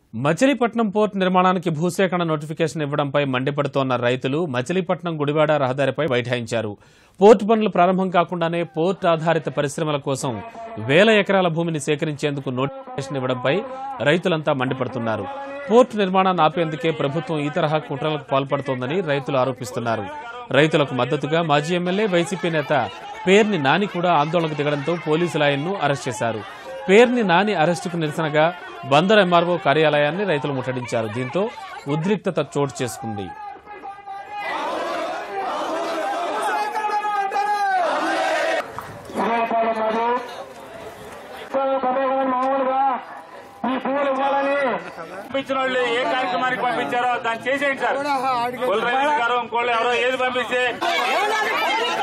Machilipatnam port నిర్మాణానికి భూసేకరణ notification ఇవ్వడంపై మండిపడుతోన్న రైతులు మచిలీపట్నం గుడివాడ రహదారిపై బైఠాయించారు పోర్టు పనులు ప్రారంభం కాకుండానే పోర్ట్ ఆధారిత పరిశ్రమల కోసం వేల ఎకరాల భూమిని సేకరించేందుకు నోటిఫికేషన్ ఇవ్వడంపై రైతులంతా మండిపడుతున్నారు పోర్టు నిర్మాణాన్ని ఆపేందుకే ప్రభుత్వం ఈ తరహా కుట్రలకు పాల్పడుతోందని రైతులు ఆరోపిస్తున్నారు రైతులకు మద్దతుగా మాజీ ఎమ్మెల్యే వైసీపీ నేత పేర్ని నాని కూడా ఆందోళనకు దిగడంతో పోలీసులు ఆయన్ను అరెస్ట్ చేశారు పేర్ని నాని అరెస్టుకు నిరసనగా బందర్ ఎంఆర్ఓ కార్యాలయాన్ని రైతులు ముట్టడించారు దీంతో ఉద్రిక్తత చోటు చేసుకుంది రూపాయలు మరి పదకొండు మామూలుగా ఈ పువ్వులు ఇవ్వాలని పంపించిన వాళ్ళు ఏ కార్యక్రమానికి పంపించారో దాన్ని చేసేయండి సార్ కుల రైతు గారు ఇంకోళ్ళు ఎవరో ఏది పంపిస్తే